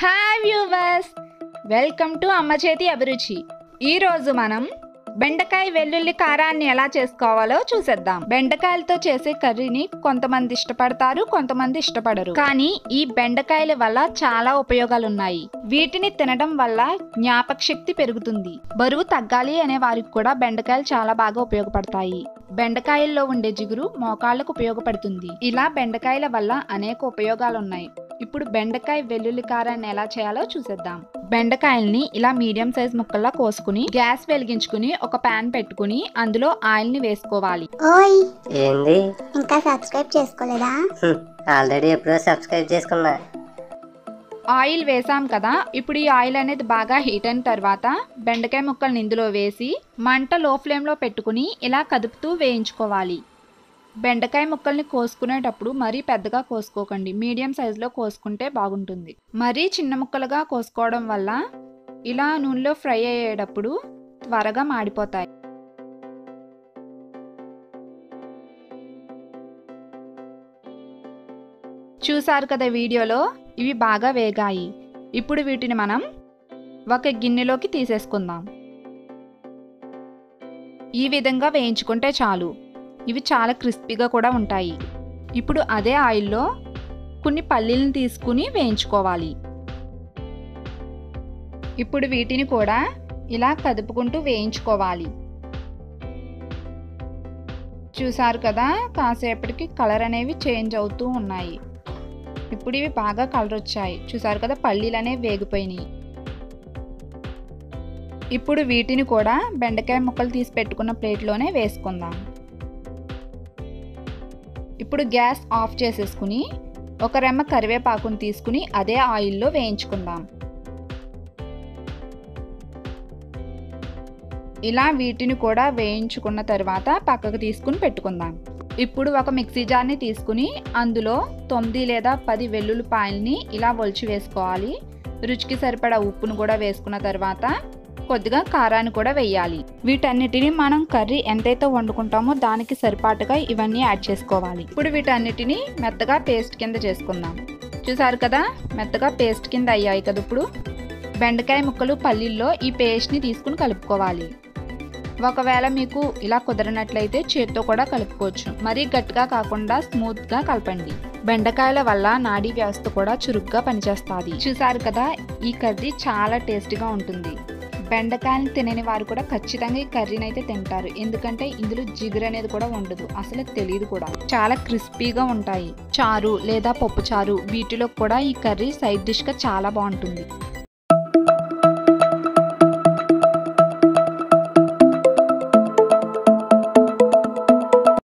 hi viewers welcome to అమ్మ చేతి అభిరుచి ఈ రోజు మనం బెండకాయ వెల్లుల్లి కారాన్ని ఎలా చేసుకోవాలో చూసేద్దాం బెండకాయలతో చేసే కర్రీని కొంతమంది ఇష్టపడతారు కొంతమంది ఇష్టపడరు కానీ ఈ బెండకాయల వల్ల చాలా ఉపయోగాలు ఉన్నాయి వీటిని తినడం వల్ల జ్ఞాపక శక్తి పెరుగుతుంది బరువు తగ్గాలి అనే వారికి కూడా బెండకాయలు చాలా బాగా ఉపయోగపడతాయి బెండకాయల్లో ఉండే జిగురు మోకాళ్ళకు ఉపయోగపడుతుంది ఇలా బెండకాయల వల్ల అనేక ఉపయోగాలు ఉన్నాయి ఇప్పుడు బెండకాయ వెల్లుల్లి కారాన్ని ఎలా చేయాలో చూసేద్దాం బెండకాయల్ని ఇలా మీడియం సైజ్ ముక్కల్లా కోసుకుని గ్యాస్ వెలిగించుకుని ఒక పాన్ పెట్టుకుని అందులో ఆయిల్ ని వేసుకోవాలి ఓయ్ ఏంది ఇంకా సబ్స్క్రైబ్ చేసుకోలేదా హ్మ్, ఆల్రెడీ ఎప్పుడో సబ్స్క్రైబ్ చేసుకున్నా ఆయిల్ వేసాం కదా ఇప్పుడు ఈ ఆయిల్ అనేది బాగా హీట్ అయిన తర్వాత బెండకాయ ముక్కల్ని ఇందులో వేసి మంట లో ఫ్లేమ్లో పెట్టుకుని ఇలా కదుపుతూ వేయించుకోవాలి బెండకాయ ముక్కల్ని కోసుకునేటప్పుడు మరీ పెద్దగా కోసుకోకండి మీడియం సైజులో కోసుకుంటే బాగుంటుంది మరీ చిన్న ముక్కలుగా కోసుకోవడం వల్ల ఇలా నూనెలో ఫ్రై అయ్యేటప్పుడు త్వరగా మాడిపోతాయి చూసారు కదా వీడియోలో ఇవి బాగా వేగాయి ఇప్పుడు వీటిని మనం ఒక గిన్నెలోకి తీసేసుకుందాం ఈ విధంగా వేయించుకుంటే చాలు ఇవి చాలా క్రిస్పీగా కూడా ఉంటాయి ఇప్పుడు అదే ఆయిల్లో కొన్ని పల్లీలను తీసుకుని వేయించుకోవాలి ఇప్పుడు వీటిని కూడా ఇలా కదుపుకుంటూ వేయించుకోవాలి చూసారు కదా కాసేపటికి కలర్ అనేవి చేంజ్ అవుతూ ఉన్నాయి ఇప్పుడు ఇవి బాగా కలర్ వచ్చాయి చూసారు కదా పల్లీలు అనేవి వేగిపోయినాయి ఇప్పుడు వీటిని కూడా బెండకాయ ముక్కలు తీసి పెట్టుకున్న ప్లేట్లోనే వేసుకుందాం ఇప్పుడు గ్యాస్ ఆఫ్ చేసేసుకుని ఒక రెమ్మ కరివేపాకుని తీసుకుని అదే ఆయిల్లో వేయించుకుందాం ఇలా వీటిని కూడా వేయించుకున్న తర్వాత పక్కకు తీసుకుని పెట్టుకుందాం ఇప్పుడు ఒక మిక్సీ జార్ని తీసుకుని అందులో తొమ్మిది లేదా పది వెల్లుల్లిపాయల్ని ఇలా ఒలిచి వేసుకోవాలి రుచికి సరిపడా ఉప్పును కూడా వేసుకున్న తర్వాత కొద్దిగా కారాన్ని కూడా వేయాలి వీటన్నిటిని మనం కర్రీ ఎంతైతే వండుకుంటామో దానికి సరిపాటుగా ఇవన్నీ యాడ్ చేసుకోవాలి ఇప్పుడు వీటన్నిటిని మెత్తగా పేస్ట్ కింద చేసుకుందాం చూసారు కదా మెత్తగా పేస్ట్ కింద అయ్యాయి కదా ఇప్పుడు బెండకాయ ముక్కలు పల్లీల్లో ఈ పేస్ట్ని తీసుకుని కలుపుకోవాలి ఒకవేళ మీకు ఇలా కుదరనట్లయితే చేత్తో కూడా కలుపుకోవచ్చు మరీ గట్టిగా కాకుండా స్మూత్గా కలపండి బెండకాయల వల్ల నాడీ వ్యవస్థ కూడా చురుగ్గా పనిచేస్తుంది చూసారు కదా ఈ కర్రీ చాలా టేస్టీగా ఉంటుంది బెండకాయలు తినని వారు కూడా ఖచ్చితంగా ఈ కర్రీని అయితే తింటారు ఎందుకంటే ఇందులో జిగురు అనేది కూడా ఉండదు అసలు తెలియదు కూడా చాలా క్రిస్పీగా ఉంటాయి చారు లేదా పప్పు చారు వీటిలో కూడా ఈ కర్రీ సైడ్ డిష్గా చాలా బాగుంటుంది